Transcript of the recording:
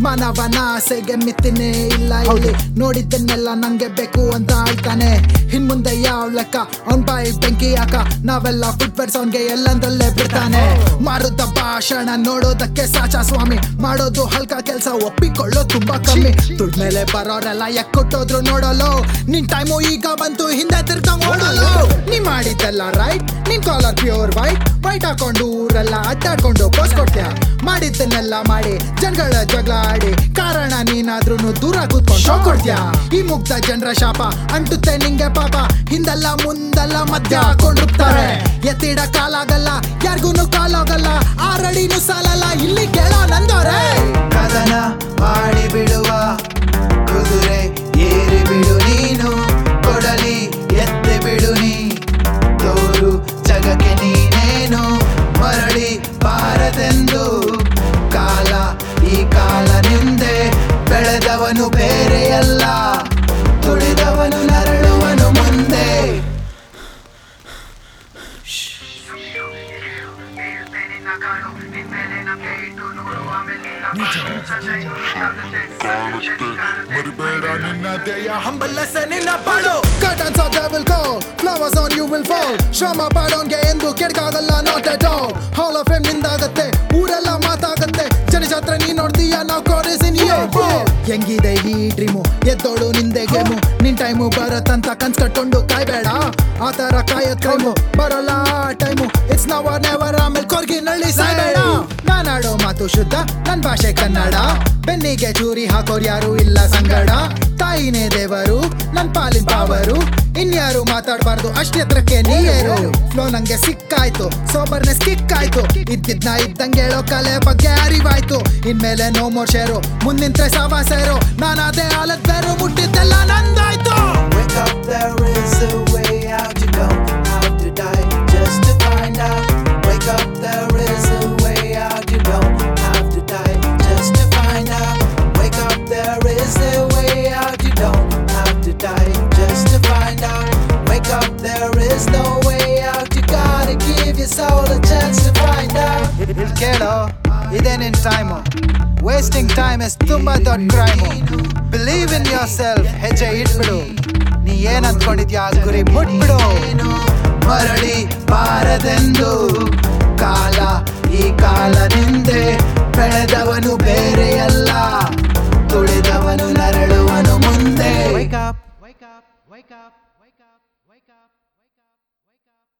ಮಾನವನ ಆಸೆಗೆ ಮಿತಿನೇ ಇಲ್ಲ ಇಲ್ಲಿ ನೋಡಿದ್ದನ್ನೆಲ್ಲ ನಂಗೆ ಬೇಕು ಅಂತ ಆಳ್ತಾನೆ ಇನ್ ಮುಂದೆ ಯಾವ ಲೆಕ್ಕ ಅವ್ನ್ ಬಾಯಿ ಬೆಂಕಿ ಯಾಕ ನಾವೆಲ್ಲ ಫುಟ್ವೇರ್ಸ್ ಅವ್ನ್ಗೆ ಎಲ್ಲಂದ್ರಲ್ಲೇ ಬಿಡ್ತಾನೆ ಮಾರುದ ಭಾಷಣ ನೋಡೋದಕ್ಕೆ ಸಾಚ ಸ್ವಾಮಿ ಮಾಡೋದು ಹಲ್ಕ ಕೆಲ್ಸ ಒಪ್ಪಿಕೊಳ್ಳೋ ತುಂಬಾ ಕಮ್ಮಿ ದುಡ್ಡು ಮೇಲೆ ಬರೋರೆಲ್ಲ ಎಕ್ಕೊಟ್ಟೋದ್ರು ನೋಡಲು ನಿನ್ ಟೈಮು ಈಗ ಬಂತು ಹಿಂದೆ ತಿರ್ಕೊಂಡ್ ಓಡಲು ನೀ ಮಾಡಿದ್ದೆಲ್ಲ ರೈಟ್ ನಿನ್ ಕಾಲರ್ ಪ್ಯೂರ್ ವೈಟ್ ವೈಟ್ ಹಾಕೊಂಡು ಊರೆಲ್ಲ ಅಡ್ಡಾಡ್ಕೊಂಡು ಪೋಸ್ ಕೊಟ್ಯ ಮಾಡಿದ್ದನ್ನೆಲ್ಲ ಮಾಡಿ ಜನಗಳ ಜಗಳ ಆಡಿ ಕಾರಣ ನೀನಾದ್ರೂ ದೂರ ಕೂತ್ಕೊಂಡು ಶೋ ಕೊಡ್ತ್ಯಾ ಈ ಮುಗ್ಧ ಜನರ ಶಾಪ ಅಂಟುತ್ತೆ ನಿಂಗೆ ಪಾಪ ಹಿಂದೆಲ್ಲ ಮುಂದೆಲ್ಲ ಮಧ್ಯ ಹಾಕೊಂಡಿರ್ತಾರೆ ಎತ್ತಿಡ ಕಾಲಾಗಲ್ಲ ಯಾರಿಗೂ ಕಾಲಾಗಲ್ಲ ಆರಡಿನೂ ಸಾಲಲ್ಲ ಇಲ್ಲಿ ಕೇಳೋ ನಂದೋರೆ ಕದನ ಮಾಡಿ ಬಿಡುವ ಕುದುರೆ ಏರಿ ಬಿಡು ನೀನು ಕೊಡಲಿ ಎತ್ತಿ ಬಿಡು ನೀ ತೋರು ಜಗಕ್ಕೆ ನೀನೇನು ಮರಳಿ ಬಾರದೆಂದು ಕಾಲ ಈ ಕಾಲ ನಿಂದೆ ಬೆಳೆದವನು ಬೇರೆಯಲ್ಲ ತುಳಿದವನು ನರಳುವನು ಮುಂದೆ ಮರಿಬೇಡ ನಿನ್ನ ದೇಯ ಹಂಬಲಸ ನಿನ್ನ ಪಾಡು ಕಟನ್ಸ್ of devil call flowers on you will fall ಶ್ರಮ ಪಾಡೋನ್ಗೆ ಎಂದು ಕೆಡ್ಕಾಗಲ್ಲ not at all hall of fame ನಿಂದಾಗತ್ತೆ ಊರೆಲ್ಲ ಮಾತಾಗತ್ತೆ ಜನಜಾತ್ರೆ ನೀ ನೋಡ್ತೀಯ ನಾವು ಕೋರಿಸಿ ಹೆಂಗಿದೆ ಈ ಡ್ರೀಮು ಎದ್ದೋಳು ನಿಂದೆ ಗೇಮು ನಿನ್ ಟೈಮು ಬರತ್ತಂತ ಕನ್ಸ್ ಕಟ್ಕೊಂಡು ಕಾಯ್ಬೇಡ ಆ ತರ ಕಾಯೋದ್ ಕ್ರೈಮು ಬರಲ್ಲ time it's now or never ಆಮೇಲೆ ಕೊರ್ಗಿ ನಳ್ಳಿ ಸಾಯ್ಬೇಡ ನಾನಾಡೋ ಮಾತು ಶುದ್ಧ ನನ್ ಭಾಷೆ ಕನ್ನಡ ಬೆನ್ನಿಗೆ ಚೂರಿ ಹಾಕೋರ್ ಯಾರು ಇಲ್ಲ ಸಂಗಡ ತಾಯಿನೇ ದೇವರು ನನ್ ಪಾಲಿನ ಪಾವರು ಇನ್ಯಾರು ಮಾತಾಡಬಾರ್ದು ಅಷ್ಟೆತ್ರಕ್ಕೆ ನೀರು ಫ್ಲೋ ನಂಗೆ ಸಿಕ್ಕಾಯ್ತು ಸೋಬರ್ನೆಸ್ ಕಿಕ್ ಆಯ್ತು ಇದ್ದಿದ್ನ ಇದ್ದಂಗೆ ಹೇಳೋ ಕಲೆ ಬಗ್ಗೆ ಅರಿವಾಯ್ತು ಇನ್ಮೇಲೆ ನೋ ಮೋರ್ ಶೇರು ಮುಂದಿಂತ್ರೆ ಸವಾ ಸೇರು ನಾನದೇ ಹಾಲತ್ ಬೇರು ಮುಟ್ಟಿದ್ದೆಲ್ಲ ನಂದಾಯ್ತು Wake up, there is a way out. You don't have to die just to find out. Wake up, there is a way out. You don't have to die just to find out. Wake up, there is a way out. You don't have to die just to find out. Wake up, there is no way out. You gotta give your soul a chance to find out. ಇಲ್ಲಿ ಕೇಳೋ ಇದೇ ನಿನ್ time wasting time is ತುಂಬಾ ದೊಡ್ಡ crime believe in yourself ಹೆಜ್ಜೆ ಇಟ್ಬಿಡು ನೀ ಏನ್ ಅಂದ್ಕೊಂಡಿದ್ಯಾ ಆ ಗುರಿ ಮುಟ್ಬಿಡು ನೀನು ಮರಳಿ ಬಾರದೆಂದು ಕಾಲ ಈ ಕಾಲದಿಂದೆ ಬೆಳೆದವನು ಬೇರೆಯಲ್ಲ ತುಳಿದವನು ನರಳುವನು ಮುಂದೆ Wake up, wake up, wake up, wake up, wake up.